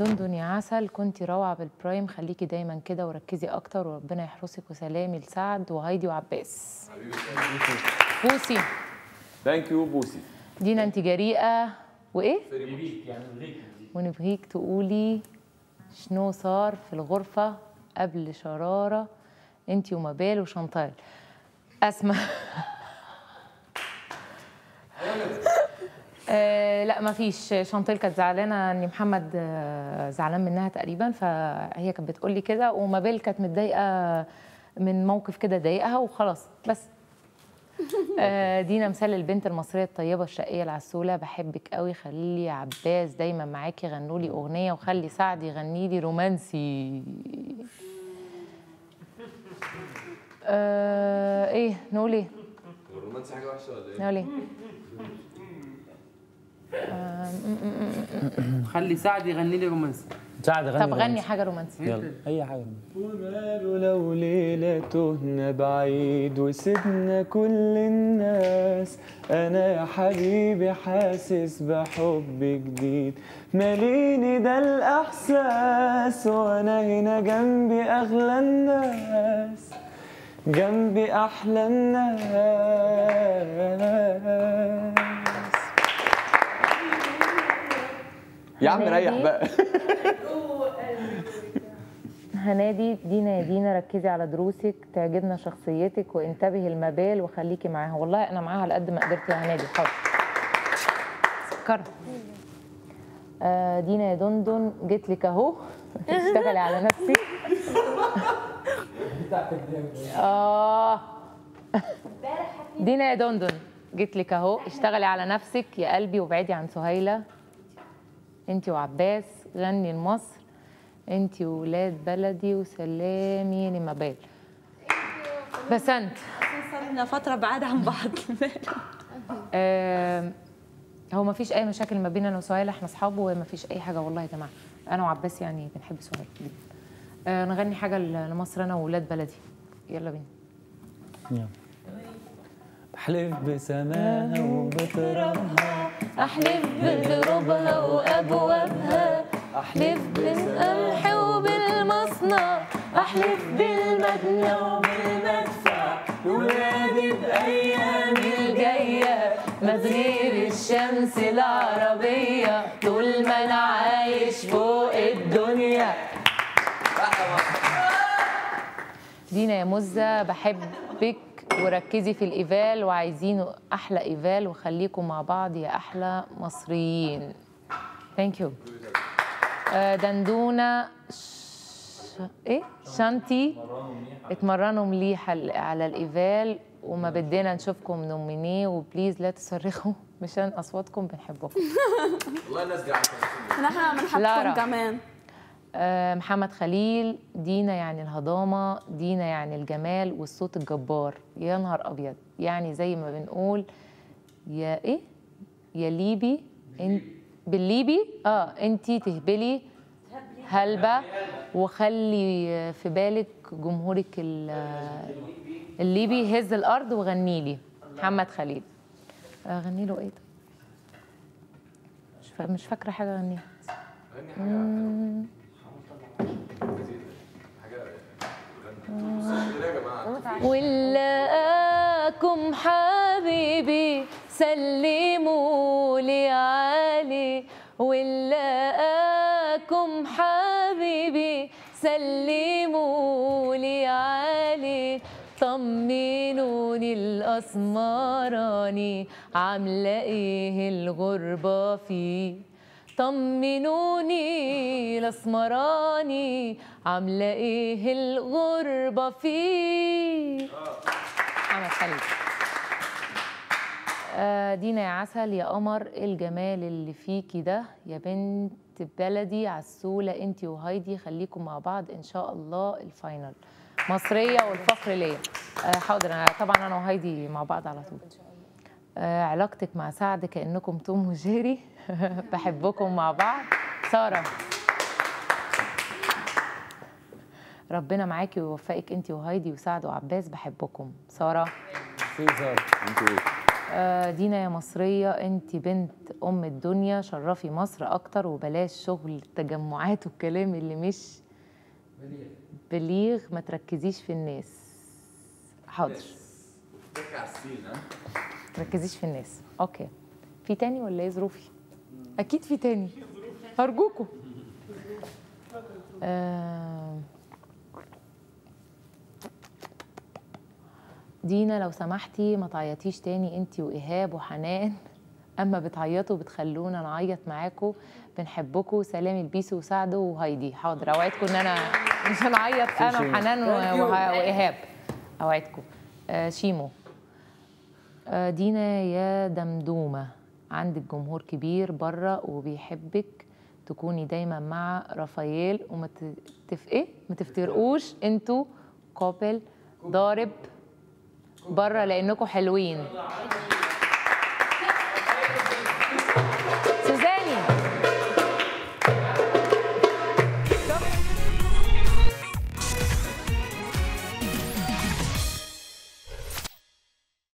دندن يا عسل كنتي روعة بالبرايم خليكي دايما كده وركزي أكتر وربنا يحرسك وسلامي لسعد وهايدي وعباس بوسي ثانك يو بوسي دينا انت جريئة وإيه؟ ونبغيك تقولي شنو صار في الغرفة قبل شرارة انت ومبال وشنطال أسمع آه لا ما فيش شانتيل كانت زعلانه ان محمد آه زعلان منها تقريبا فهي كانت بتقول لي كده ومابيل كانت متضايقه من موقف كده ضايقها وخلاص بس آه دينا مثال البنت المصريه الطيبه الشقيه العسوله بحبك قوي خلي عباس دايما معاكي غنوا لي اغنيه وخلي سعد يغني لي رومانسي آه ايه نقول ايه الرومانسي حاجه وحشه ولا ايه؟ نقول ايه خلي سعد يغني لي رومانسي سعد غني طب غني رومانسي. حاجه رومانسيه يلا اي حاجه وماله لو ليلة تهنا بعيد وسيبنا كل الناس أنا يا حبيبي حاسس بحب جديد ماليني ده الإحساس وأنا هنا جنبي أغلى الناس جنبي أحلى الناس يا عم ريح بقى هنادي دينا يا دينا ركزي على دروسك تعجبنا شخصيتك وانتبهي المبال وخليكي معاها والله انا معاها على قد ما قدرت يا هنادي حاضر سكر آه دينا يا دندن جيت لك اهو اشتغلي على نفسك اه دينا يا دندن جيت لك اهو اشتغلي على نفسك يا قلبي وابعدي عن سهيله انت وعباس غني لمصر انت وولاد بلدي وسلامي لمبال بسنت صار لنا فترة بعاد عن بعض آم، هو ما فيش اي مشاكل ما بيننا انا وسهيل احنا اصحاب وما فيش اي حاجه والله يا جماعه انا وعباس يعني بنحب سهيل جدا آه نغني حاجه ل- لمصر انا وولاد بلدي يلا بينا يلا. بحلف بسماها وبترابها احلف بدروبها وابوابها احلف بالقمح وبالمصنع احلف بالمبنى وبالمدفع ولادي بايامي الجايه ما تغيب الشمس العربيه طول ما انا عايش فوق الدنيا دينا يا مزة بحبك وركزي في الإيفال وعايزين أحلى إيفال وخليكم مع بعض يا أحلى مصريين ثانك يو دندونة ش... إيه شانتي اتمرنوا مليح ال- على الإيفال وما بدينا نشوفكم نومينيه وبليز لا تصرخوا مشان أصواتكم بنحبكم والله الناس دي عارفه نحن لارا. بنحبكم كمان آه، محمد خليل دينا يعني الهضامة دينا يعني الجمال والصوت الجبار يا نهار أبيض يعني زي ما بنقول يا إيه يا ليبي إن بالليبي اه انتي تهبلي هلبة وخلي في بالك جمهورك ال- الليبي يهز الأرض وغني لي محمد خليل آه، غني له إيه ده؟ مش فا- مش فاكرة حاجة أغنيها مم. ولقاكم حبيبي سلموا لي علي ولقاكم حبيبي سلموا لي علي طمنوني الأسمراني عاملة ايه الغربة فيه طمنوني الاسمراني عامله ايه الغربه فيه محمد خليل آه، دينا يا عسل يا قمر إيه الجمال اللي فيكي ده يا بنت بلدي عسولة انتي وهايدي خليكم مع بعض ان شاء الله الفاينل مصرية والفخر ليا آه، حاضر أنا طبعا انا وهايدي مع بعض على طول آه، علاقتك مع سعد كأنكم توم وجيري بحبكم مع بعض سارة ربنا معاكي ويوفقك انتي وهايدي وسعد وعباس بحبكم سارة سيزر انتوا آه، دينا يا مصرية انت بنت ام الدنيا شرفي مصر اكتر وبلاش شغل التجمعات والكلام اللي مش بليغ ما تركزيش في الناس حاضر فكر على السين ها تركزيش في الناس اوكي في تاني ولا ايه ظروفي اكيد في تاني ارجوكم آه، دينا لو سمحتي ما تعيطيش تاني انتي وايهاب وحنان اما بتعيطوا بتخلونا نعيط معاكم بنحبكم سلام البيسو وسعد وهايدي حاضر اوعدكم ان انا مش هنعيط انا وحنان و- وه- وايهاب اوعدكم آه شيمو آه، دينا يا دمدومة عندك جمهور كبير بره وبيحبك تكوني دايما مع رافائيل وما تف ايه ما تفترقوش انتوا كوبل ضارب بره لانكم حلوين